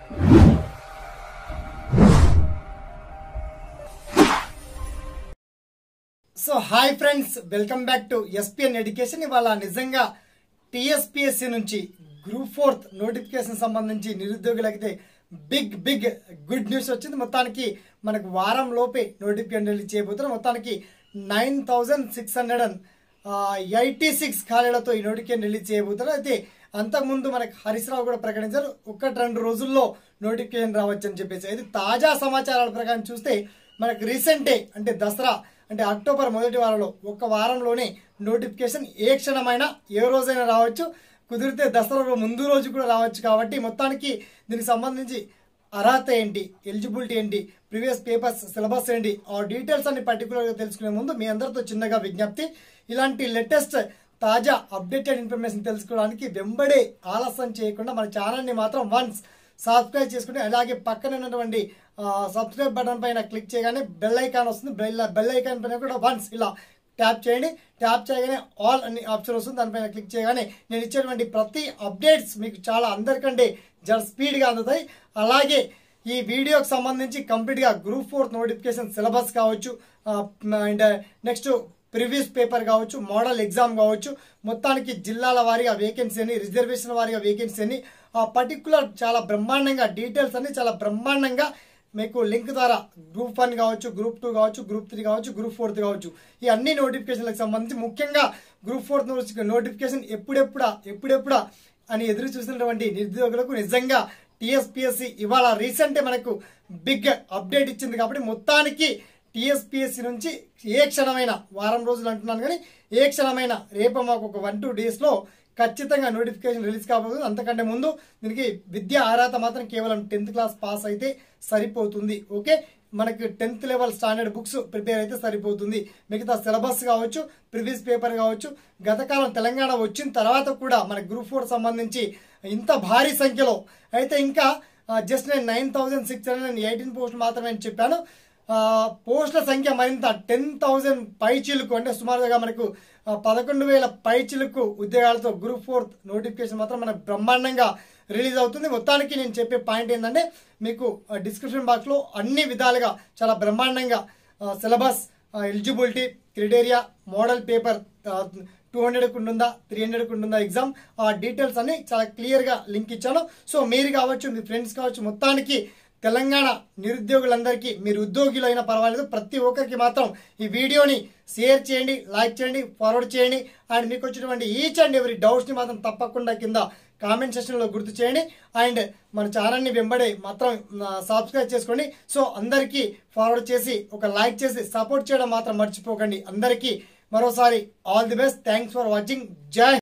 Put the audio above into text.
so hi friends welcome back to SPN education ఇవాళ నిజంగా TSPSC నుంచి గ్రూప్ ఫోర్త్ నోటిఫికేషన్ సంబంధించి నిరుద్యోగులకైతే బిగ్ బిగ్ గుడ్ న్యూస్ వచ్చింది మొత్తానికి మనకు వారం లోపే నోటిఫికేషన్ రిలీజ్ చేయబోతున్నారు మొత్తానికి nine thousand six hundred and eighty six ఖాళీలతో ఈ నోటిఫికేషన్ రిలీజ్ చేయబోతున్నారు అయితే అంతకుముందు మనకు హరీష్ రావు కూడా ప్రకటించారు ఒకటి రెండు రోజుల్లో నోటిఫికేషన్ రావచ్చు అని చెప్పేసి అయితే తాజా సమాచారాల ప్రకారం చూస్తే మనకు రీసెంటే అంటే దసరా అంటే అక్టోబర్ మొదటి వారంలో ఒక వారంలోనే నోటిఫికేషన్ ఏ క్షణమైనా ఏ రోజైనా రావచ్చు కుదిరితే దసరా ముందు రోజు కూడా రావచ్చు కాబట్టి మొత్తానికి దీనికి సంబంధించి అర్హత ఏంటి ఎలిజిబిలిటీ ఏంటి ప్రీవియస్ పేపర్స్ సిలబస్ ఏంటి ఆ డీటెయిల్స్ అన్ని పర్టికులర్గా తెలుసుకునే ముందు మీ అందరితో చిన్నగా విజ్ఞప్తి ఇలాంటి లేటెస్ట్ తాజా అప్డేటెడ్ ఇన్ఫర్మేషన్ తెలుసుకోవడానికి వెంబడే ఆలస్యం చేయకుండా మన ఛానల్ని మాత్రం వన్స్ సబ్స్క్రైబ్ చేసుకుంటే అలాగే పక్కన ఉన్నటువంటి సబ్స్క్రైబ్ బటన్ పైన క్లిక్ చేయగానే బెల్ ఐకాన్ వస్తుంది బెల్ బెల్ ఐకాన్ పైన కూడా వన్స్ ఇలా ట్యాప్ చేయండి ట్యాప్ చేయగానే ఆల్ అన్ని ఆప్షన్ వస్తుంది దానిపైన క్లిక్ చేయగానే నేను ఇచ్చేటువంటి ప్రతి అప్డేట్స్ మీకు చాలా అందరికంటే జర స్పీడ్గా అందుతాయి అలాగే ఈ వీడియోకి సంబంధించి కంప్లీట్గా గ్రూప్ ఫోర్త్ నోటిఫికేషన్ సిలబస్ కావచ్చు అండ్ నెక్స్ట్ ప్రీవియస్ పేపర్ కావచ్చు మోడల్ ఎగ్జామ్ కావచ్చు మొత్తానికి జిల్లాల వారీగా వేకెన్సీ అని రిజర్వేషన్ వారీగా వేకెన్సీ అని ఆ పర్టికులర్ చాలా బ్రహ్మాండంగా డీటెయిల్స్ అన్ని చాలా బ్రహ్మాండంగా మీకు లింక్ ద్వారా గ్రూప్ వన్ కావచ్చు గ్రూప్ టూ కావచ్చు గ్రూప్ త్రీ కావచ్చు గ్రూప్ ఫోర్త్ కావచ్చు ఈ అన్ని నోటిఫికేషన్లకు సంబంధించి ముఖ్యంగా గ్రూప్ ఫోర్త్ నోటిఫికేషన్ ఎప్పుడెప్పుడా ఎప్పుడెప్పుడా అని ఎదురు చూసినటువంటి నిరుద్యోగులకు నిజంగా టిఎస్పిఎస్సి ఇవాళ రీసెంటే మనకు బిగ్ అప్డేట్ ఇచ్చింది కాబట్టి మొత్తానికి టిఎస్పిఎస్సి నుంచి ఏ క్షణమైన వారం రోజులు అంటున్నాను కానీ ఏ క్షణమైన రేపు మాకు ఒక వన్ టూ డేస్లో ఖచ్చితంగా నోటిఫికేషన్ రిలీజ్ కాబోతుంది అంతకంటే ముందు దీనికి విద్యా అర్హత మాత్రం కేవలం టెన్త్ క్లాస్ పాస్ అయితే సరిపోతుంది ఓకే మనకి tenth level standard books prepare అయితే సరిపోతుంది మిగతా సిలబస్ కావచ్చు ప్రివియస్ పేపర్ కావచ్చు గతకాలం తెలంగాణ వచ్చిన తర్వాత కూడా మన గ్రూప్ ఫోర్ సంబంధించి ఇంత భారీ సంఖ్యలో అయితే ఇంకా జస్ట్ నేను nine thousand six hundred eighteen post మాత్రమే అని చెప్పాను పోస్టుల సంఖ్య మరింత టెన్ థౌజండ్ పైచీలకు అంటే సుమారుగా మనకు పదకొండు వేల పైచీలకు ఉద్యోగాలతో గ్రూప్ ఫోర్త్ నోటిఫికేషన్ మాత్రం మనకు బ్రహ్మాండంగా రిలీజ్ అవుతుంది మొత్తానికి నేను చెప్పే పాయింట్ ఏంటంటే మీకు డిస్క్రిప్షన్ బాక్స్లో అన్ని విధాలుగా చాలా బ్రహ్మాండంగా syllabus eligibility criteria model paper two hundred ఉంటుందా త్రీ హండ్రెడ్ ఉంటుందా ఎగ్జామ్ ఆ డీటెయిల్స్ అన్ని చాలా క్లియర్గా లింక్ ఇచ్చాను సో మీరు కావచ్చు మీ ఫ్రెండ్స్ కావచ్చు మొత్తానికి తెలంగాణ నిరుద్యోగులందరికీ మీరు ఉద్యోగులు అయినా పర్వాలేదు ప్రతి ఒక్కరికి మాత్రం ఈ వీడియోని షేర్ చేయండి లైక్ చేయండి ఫార్వర్డ్ చేయండి అండ్ మీకు వచ్చినటువంటి ఈచ్ అండ్ ఎవరి డౌట్స్ని మాత్రం తప్పకుండా కింద కామెంట్ సెక్షన్లో గుర్తు చేయండి అండ్ మన ఛానల్ని వెంబడే మాత్రం సబ్స్క్రైబ్ చేసుకోండి సో అందరికీ ఫార్వర్డ్ చేసి ఒక లైక్ చేసి సపోర్ట్ చేయడం మాత్రం మర్చిపోకండి అందరికీ మరోసారి all the best thanks for watching జై